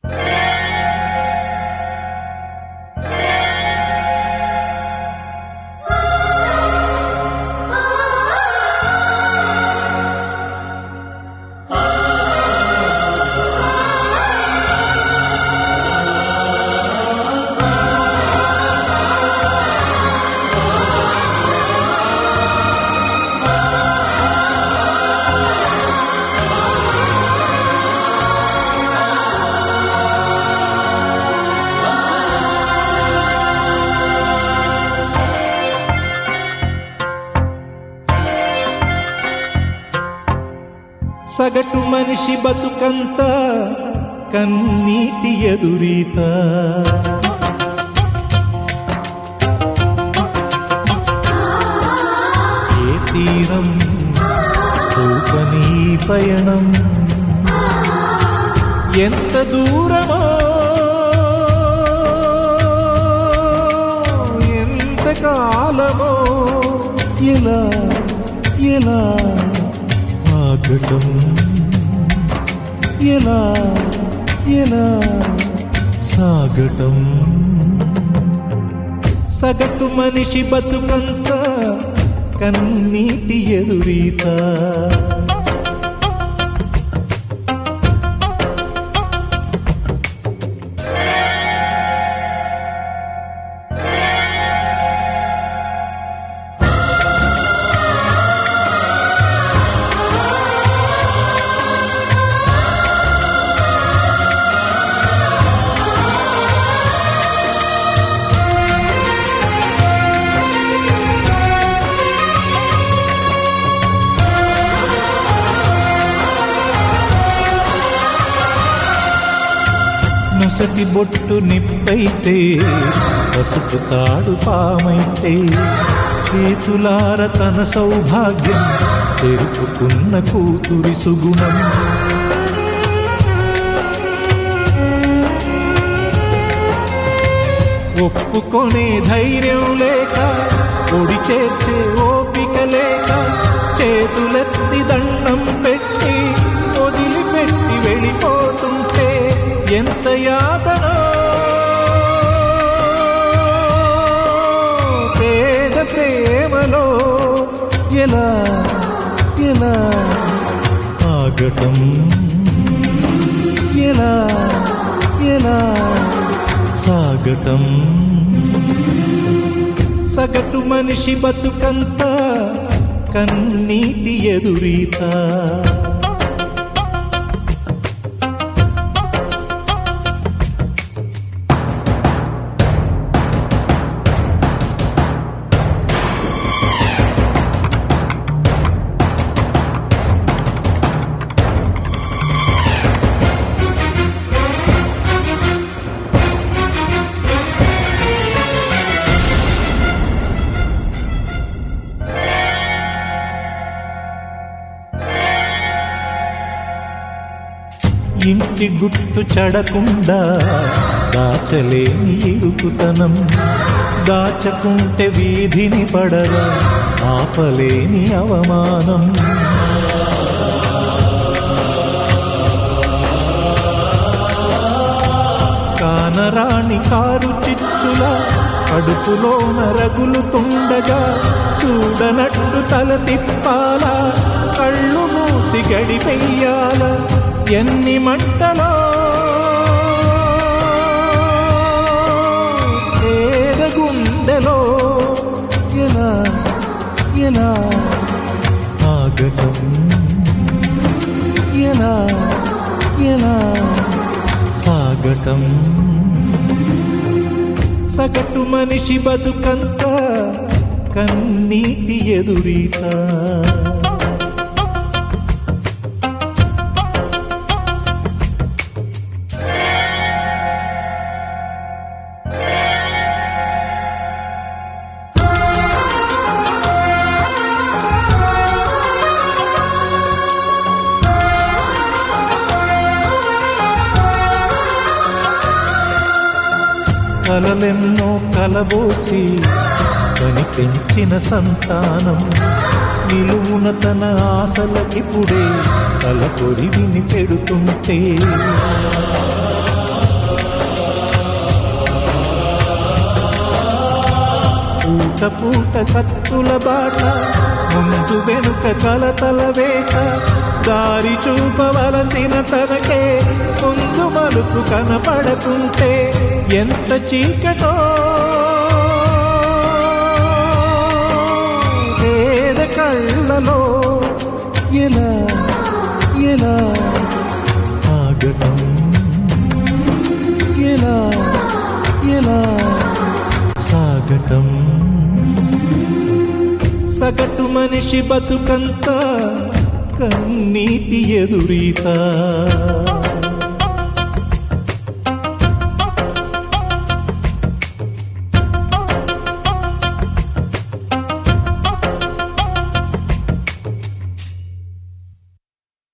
సగటు మనిషి బతుకంత కన్నీటి ఎదురీత ఏ తీరం చూపని ఈ పయనం ఎంత దూరమో ఎంత కాలమో ఎలా ఎలా ఆగటం ఎలా ఎలా సాగటం సగటు మనిషి బతుకంత కన్నీటి ఎదురీత నొసటి బొట్టు నిప్పైతే పసుపు తాడు పామైతే చేతులార తన సౌభాగ్యం చెరుపుకున్న కూతురి సుగుణం ఒప్పుకొనే ధైర్యం లేక ఒడి చేర్చే ఓపిక లేక చేతులెత్తి దండం పెట్టి వదిలిపెట్టి వెళ్ళిపోతుంటే ఎంత యాతనో పేద ప్రేమలో ఎలా ఎలా ఆగటం ఎలా ఎలా సాగటం సగటు మనిషి బతుకంత కన్నీటి ఎదురీత ఇంటి గుట్టు చెడకుండా దాచలేని ఇరుకుతనం దాచకుంటే వీధిని పడగా ఆపలేని అవమానం కానరాణి కారు చిచ్చుల కడుపులో నరగులుతుండగా చూడనట్టు తల తిప్పాల కళ్ళు మూసి గడిపెయ్యాల ఎన్ని మంటలో పేద గుండెలో ఎలా ఎలా ఆగటం ఎలా ఎలా సాగటం సగటు మనిషి బతుకంత కన్నీటి ఎదురీత కలలెన్నో కలబోసి కని పెంచిన సంతానం నిలువున తన ఆశలకిప్పుడే తల కొరివిని పెడుతుంటే రాత్రపూట కత్తుల బాట ముందు వెనుక కలతల వేట దారి చూపవలసిన తనకే ముందు మలుపు కనపడకుంటే ఎంత చీకటో పేద కళ్ళలో ఎలా ఎలా ఆగటం ఎలా ఎలా సాగటం సగటు మనిషి బతుకంత కన్నీటి ఎదురీత